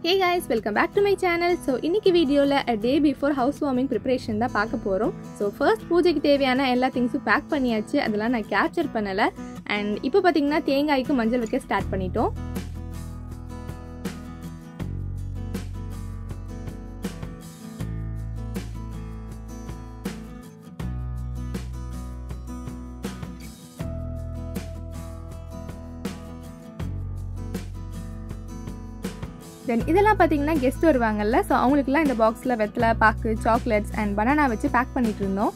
hey guys welcome back to my channel so இன்னைக்கு வீடியோவில் a day before house warming preparation தான் பார்க்க போகிறோம் ஸோ ஃபர்ஸ்ட் பூஜைக்கு தேவையான எல்லா திங்ஸும் பேக் பண்ணியாச்சு அதெல்லாம் நான் கேப்சர் பண்ணலை அண்ட் இப்போ பார்த்தீங்கன்னா தேங்காய்க்கு மஞ்சள் வைக்க ஸ்டார்ட் பண்ணிட்டோம் தென் இதெல்லாம் பார்த்தீங்கன்னா கெஸ்ட் வருவாங்கல்ல ஸோ அவங்களுக்குலாம் இந்த பாக்ஸில் வெத்தலை பாக்கு சாக்லேட்ஸ் அண்ட் பனானா வச்சு பேக் பண்ணிட்டு இருந்தோம்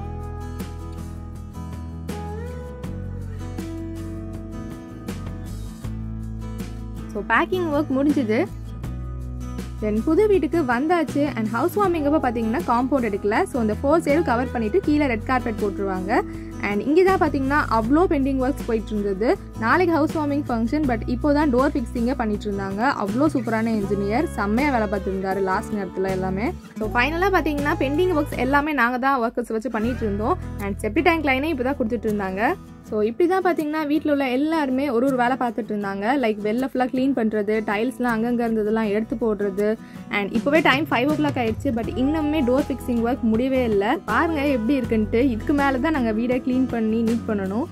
ஸோ பேக்கிங் ஒர்க் முடிஞ்சுது தென் புது வீட்டுக்கு வந்தாச்சு அண்ட் ஹவுஸ் வார்மிங் அப்போ பார்த்தீங்கன்னா காம்பவுண்ட் எடுக்கல ஸோ அந்த ஃபோர் சைடும் கவர் பண்ணிட்டு கீழே ரெட் கார்பெட் போட்டுருவாங்க அண்ட் இங்கே தான் பார்த்தீங்கன்னா அவ்வளோ பெண்டிங் ஒர்க்ஸ் போயிட்டு இருந்தது நாளைக்கு ஹவுஸ் வார்மிங் ஃபங்க்ஷன் பட் இப்போ தான் டோர் ஃபிக்ஸிங்கே பண்ணிட்டு இருந்தாங்க அவ்வளோ சூப்பரான இன்ஜினியர் செம்மையாக வேலை பார்த்துருந்தாரு லாஸ்ட் நேரத்தில் எல்லாமே ஸோ ஃபைனலாக பார்த்தீங்கன்னா பெண்டிங் ஒர்க்ஸ் எல்லாமே நாங்கள் தான் ஒர்க்கர்ஸ் வச்சு பண்ணிட்டு இருந்தோம் அண்ட் செப்டி டேங்க் லைனே இப்போ தான் கொடுத்துட்டு இருந்தாங்க ஸோ இப்படி தான் பார்த்தீங்கன்னா வீட்டில் உள்ள எல்லாருமே ஒரு ஒரு வேலை பார்த்துட்டு இருந்தாங்க லைக் வெளில ஃபுல்லாக க்ளீன் பண்ணுறது டைல்ஸ்லாம் அங்கங்கே இருந்ததெல்லாம் எடுத்து போடுறது அண்ட் இப்போவே டைம் ஃபைவ் ஓ கிளாக் ஆயிடுச்சு பட் இன்னுமே டோர் ஃபிக்ஸிங் ஒர்க் முடியவே இல்லை பாருங்க எப்படி இருக்குன்ட்டு இதுக்கு மேலே தான் நாங்கள் வீடை க்ளீன் பண்ணி நீட் பண்ணணும்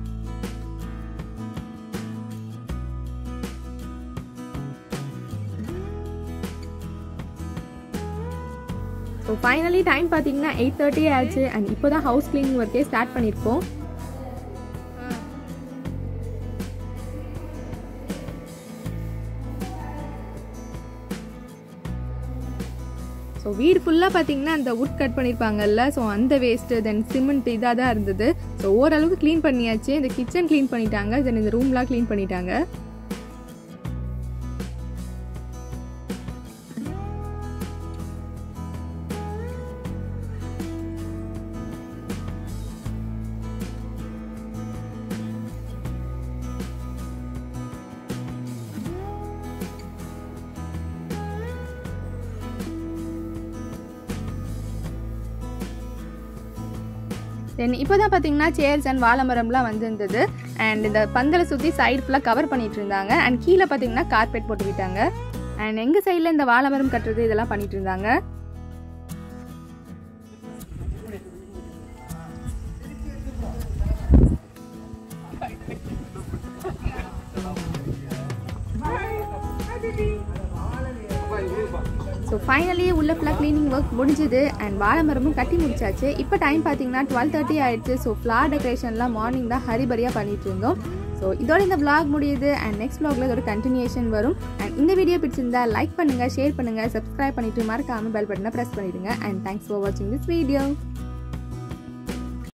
ஸோ ஃபைனலி டைம் பார்த்தீங்கன்னா எயிட் தேர்ட்டி ஆச்சு அண்ட் இப்போ தான் ஹவுஸ் க்ளீனிங் ஒர்க்கே ஸ்டார்ட் பண்ணியிருக்கோம் ஸோ வீடு ஃபுல்லாக பார்த்தீங்கன்னா அந்த உட் கட் பண்ணியிருப்பாங்கல்ல ஸோ அந்த வேஸ்ட்டு தென் சிமெண்ட் இதாக தான் இருந்தது ஸோ ஓரளவுக்கு க்ளீன் பண்ணியாச்சு இந்த கிச்சன் க்ளீன் பண்ணிட்டாங்க தென் இந்த ரூம்லாம் க்ளீன் பண்ணிட்டாங்க தென் இப்போ தான் பார்த்தீங்கன்னா சேர்ஸ் அண்ட் வாழை மரம்லாம் வந்துருந்தது அண்ட் இந்த பந்தலை சுற்றி சைடு ஃபுல்லாக கவர் பண்ணிட்டு இருந்தாங்க அண்ட் கீழே பார்த்தீங்கன்னா கார்பெட் போட்டு விட்டாங்க அண்ட் எங்கள் சைடில் இந்த வாழை மரம் கட்டுறது இதெல்லாம் பண்ணிட்டு இருந்தாங்க ஸோ ஃபைனலி உள்ள ஃபுல்லாக க்ளீனிங் ஒர்க் முடிஞ்சுது அண்ட் வாழை மரமும் கட்டி முடிச்சாச்சு இப்போ டைம் பார்த்தீங்கன்னா டுவெல் தேர்ட்டி ஆயிடுச்சு ஸோ ஃப்ளார் டெக்கரேஷன்லாம் மார்னிங் தான் ஹரிபரியாக பண்ணிட்டு இருந்தோம் ஸோ இதோட இந்த vlog முடியுது அண்ட் நெக்ஸ்ட் vlogல இதோட கண்டினியூஷன் வரும் அண்ட் இந்த வீடியோ பிடிச்சிருந்தா லைக் பண்ணுங்கள் ஷேர் பண்ணுங்கள் சப்ஸ்கிரைப் பண்ணிட்டு மறக்காமல் பெல் பட்டனை ப்ரெஸ் பண்ணிடுங்க அண்ட் தேங்க்ஸ் ஃபார் வாட்சிங் திஸ் வீடியோ